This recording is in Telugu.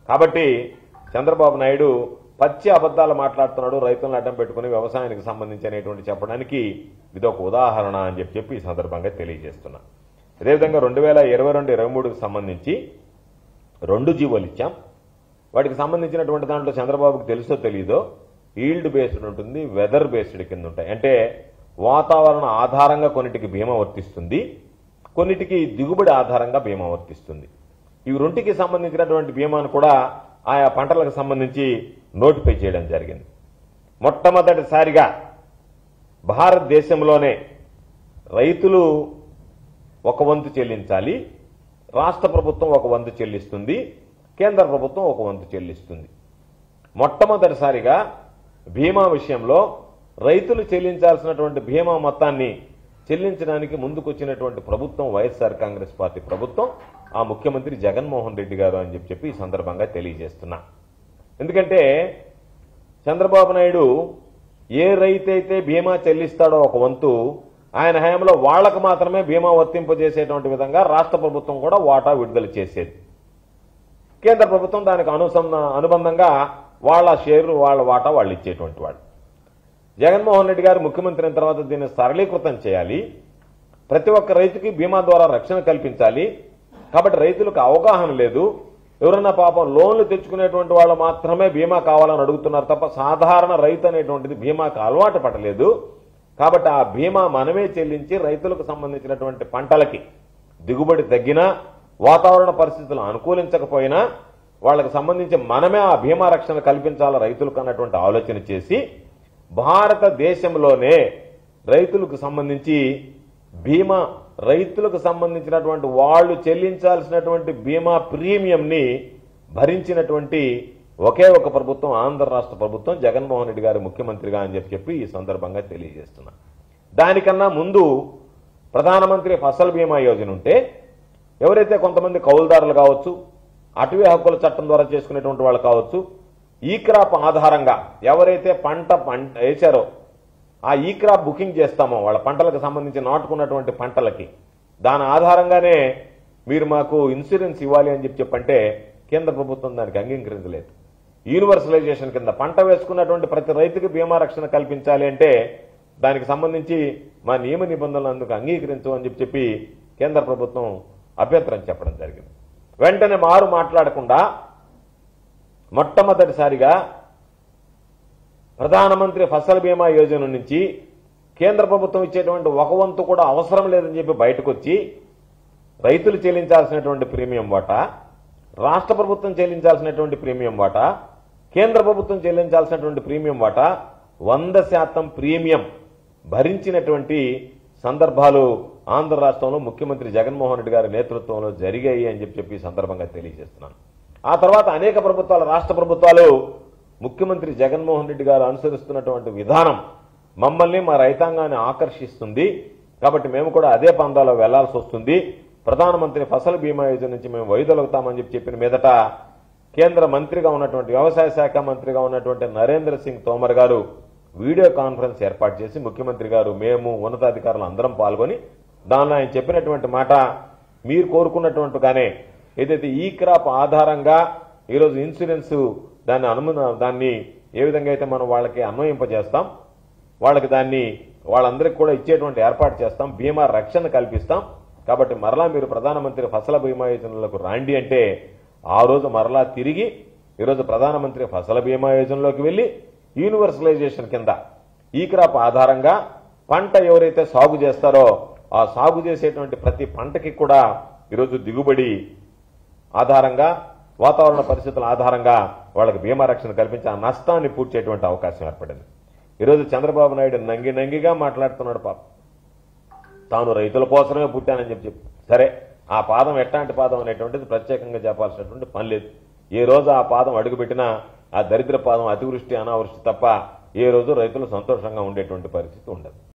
కాబట్టి చంద్రబాబు నాయుడు పచ్చి అబద్ధాలు మాట్లాడుతున్నాడు రైతులను అడ్డం పెట్టుకుని వ్యవసాయానికి సంబంధించినటువంటి చెప్పడానికి ఇదొక ఉదాహరణ అని చెప్పి చెప్పి ఈ సందర్భంగా తెలియజేస్తున్నా అదేవిధంగా రెండు వేల ఇరవై రెండు ఇరవై మూడుకి సంబంధించి రెండు జీవోలు ఇచ్చాం వాటికి సంబంధించినటువంటి దాంట్లో చంద్రబాబుకి తెలుసో తెలియదో ఈల్డ్ బేస్డ్ ఉంటుంది వెదర్ బేస్డ్ కింద ఉంటాయి అంటే వాతావరణ ఆధారంగా కొన్నిటికి బీమా వర్తిస్తుంది కొన్నిటికి దిగుబడి ఆధారంగా బీమా వర్తిస్తుంది ఇవి రెంటికి సంబంధించినటువంటి బీమాను కూడా ఆయా పంటలకు సంబంధించి నోటిఫై చేయడం జరిగింది మొట్టమొదటిసారిగా భారతదేశంలోనే రైతులు ఒక వంతు చెల్లించాలి రాష్ట్ర ప్రభుత్వం ఒక వంతు చెల్లిస్తుంది కేంద్ర ప్రభుత్వం ఒక వంతు చెల్లిస్తుంది మొట్టమొదటిసారిగా బీమా విషయంలో రైతులు చెల్లించాల్సినటువంటి బీమా మొత్తాన్ని చెల్లించడానికి ముందుకొచ్చినటువంటి ప్రభుత్వం వైఎస్ఆర్ కాంగ్రెస్ పార్టీ ప్రభుత్వం ఆ ముఖ్యమంత్రి జగన్మోహన్ రెడ్డి గారు అని చెప్పి చెప్పి ఈ సందర్భంగా తెలియజేస్తున్నా ఎందుకంటే చంద్రబాబు నాయుడు ఏ రైతైతే బీమా చెల్లిస్తాడో ఒక వంతు ఆయన హయాంలో వాళ్లకు మాత్రమే బీమా వర్తింపజేసేటువంటి విధంగా రాష్ట్ర ప్రభుత్వం కూడా వాటా విడుదల చేసేది కేంద్ర ప్రభుత్వం దానికి అనుసంధ అనుబంధంగా వాళ్ళ షేర్లు వాళ్ళ వాటా వాళ్ళు ఇచ్చేటువంటి వాళ్ళు జగన్మోహన్ రెడ్డి గారు ముఖ్యమంత్రి అయిన తర్వాత దీన్ని సరళీకృతం చేయాలి ప్రతి ఒక్క రైతుకి బీమా ద్వారా రక్షణ కల్పించాలి కాబట్టి రైతులకు అవగాహన లేదు ఎవరన్నా పాపం లోన్లు తెచ్చుకునేటువంటి వాళ్ళు మాత్రమే బీమా కావాలని అడుగుతున్నారు తప్ప సాధారణ రైతు అనేటువంటిది బీమాకు అలవాటు పడలేదు కాబట్టి ఆ బీమా మనమే చెల్లించి రైతులకు సంబంధించినటువంటి పంటలకి దిగుబడి తగ్గినా వాతావరణ పరిస్థితులు అనుకూలించకపోయినా వాళ్ళకి సంబంధించి మనమే ఆ బీమా రక్షణ కల్పించాలా రైతులకు అన్నటువంటి ఆలోచన చేసి భారతదేశంలోనే రైతులకు సంబంధించి బీమా రైతులకు సంబంధించినటువంటి వాళ్ళు చెల్లించాల్సినటువంటి బీమా ప్రీమియంని భరించినటువంటి ఒకే ఒక ప్రభుత్వం ఆంధ్ర రాష్ట్ర ప్రభుత్వం జగన్మోహన్ రెడ్డి గారు ముఖ్యమంత్రిగా అని చెప్పి చెప్పి ఈ సందర్భంగా తెలియజేస్తున్నా దానికన్నా ముందు ప్రధానమంత్రి ఫసల్ బీమా యోజన ఉంటే ఎవరైతే కొంతమంది కౌలుదారులు కావచ్చు అటవీ హక్కుల చట్టం ద్వారా చేసుకునేటువంటి వాళ్ళు కావచ్చు ఈ క్రాప్ ఆధారంగా ఎవరైతే పంట పంట వేశారో ఆ ఈ క్రాప్ బుకింగ్ చేస్తామో వాళ్ళ పంటలకు సంబంధించి నాటుకున్నటువంటి పంటలకి దాని ఆధారంగానే మీరు మాకు ఇన్సూరెన్స్ ఇవ్వాలి అని చెప్పి చెప్పంటే కేంద్ర ప్రభుత్వం దానికి అంగీకరించలేదు యూనివర్సలైజేషన్ కింద పంట వేసుకున్నటువంటి ప్రతి రైతుకి బీమా రక్షణ కల్పించాలి అంటే దానికి సంబంధించి మా నియమ నిబంధనలు అందుకు అంగీకరించు అని చెప్పి చెప్పి కేంద్ర ప్రభుత్వం అభ్యంతరం చెప్పడం జరిగింది వెంటనే మారు మాట్లాడకుండా మొట్టమొదటిసారిగా ప్రధానమంత్రి ఫసల్ బీమా యోజన నుంచి కేంద్ర ప్రభుత్వం ఇచ్చేటువంటి ఒక వంతు కూడా అవసరం లేదని చెప్పి బయటకు వచ్చి రైతులు చెల్లించాల్సినటువంటి ప్రీమియం వాటా రాష్ట్ర ప్రభుత్వం చెల్లించాల్సినటువంటి ప్రీమియం వాటా కేంద్ర ప్రభుత్వం చెల్లించాల్సినటువంటి ప్రీమియం వాటా వంద శాతం ప్రీమియం భరించినటువంటి సందర్భాలు ఆంధ్ర రాష్ట్రంలో ముఖ్యమంత్రి జగన్మోహన్ రెడ్డి గారి నేతృత్వంలో జరిగాయి అని చెప్పి చెప్పి ఈ సందర్భంగా తెలియజేస్తున్నాను ఆ తర్వాత అనేక ప్రభుత్వాలు రాష్ట్ర ప్రభుత్వాలు ముఖ్యమంత్రి జగన్మోహన్ రెడ్డి గారు అనుసరిస్తున్నటువంటి విధానం మమ్మల్ని మా రైతాంగాన్ని ఆకర్షిస్తుంది కాబట్టి మేము కూడా అదే పందాలో వెళ్లాల్సి వస్తుంది ప్రధానమంత్రి ఫసల్ బీమా యోజన నుంచి మేము వైదొలుగుతామని చెప్పి చెప్పిన మీదట కేంద్ర మంత్రిగా ఉన్నటువంటి వ్యవసాయ శాఖ మంత్రిగా ఉన్నటువంటి నరేంద్ర సింగ్ తోమర్ గారు వీడియో కాన్ఫరెన్స్ ఏర్పాటు చేసి ముఖ్యమంత్రి గారు మేము ఉన్నతాధికారులు అందరం పాల్గొని దానిలో ఆయన చెప్పినటువంటి మాట మీరు కోరుకున్నట్టుగానే ఏదైతే ఈ క్రాప్ ఆధారంగా ఈరోజు ఇన్సూరెన్స్ దాన్ని అనుమ దాన్ని ఏ విధంగా అయితే మనం వాళ్ళకి అన్వయింపజేస్తాం వాళ్ళకి దాన్ని వాళ్ళందరికీ కూడా ఇచ్చేటువంటి ఏర్పాటు చేస్తాం బీమా రక్షణ కల్పిస్తాం కాబట్టి మరలా మీరు ప్రధానమంత్రి ఫసల బీమా యోజనలకు రాండి అంటే ఆ రోజు మరలా తిరిగి ఈరోజు ప్రధానమంత్రి ఫసల బీమా యోజనలోకి వెళ్ళి యూనివర్సలైజేషన్ కింద ఈ క్రాప్ ఆధారంగా పంట ఎవరైతే సాగు చేస్తారో ఆ సాగు చేసేటువంటి ప్రతి పంటకి కూడా ఈరోజు దిగుబడి ఆధారంగా వాతావరణ పరిస్థితుల ఆధారంగా వాళ్ళకి బీమా రక్షణ కల్పించి ఆ నష్టాన్ని పూడ్చేటువంటి అవకాశం ఏర్పడింది ఈరోజు చంద్రబాబు నాయుడు నంగి నంగిగా మాట్లాడుతున్నాడు పాప తాను రైతుల కోసమే పుట్టానని చెప్పి చెప్పి సరే ఆ పాదం ఎట్లాంటి పాదం అనేటువంటిది ప్రత్యేకంగా చెప్పాల్సినటువంటి పని లేదు ఏ రోజు ఆ పాదం అడుగుపెట్టినా ఆ దరిద్ర పాదం అతివృష్టి అనావృష్టి తప్ప ఏ రోజు రైతులు సంతోషంగా ఉండేటువంటి పరిస్థితి ఉండదు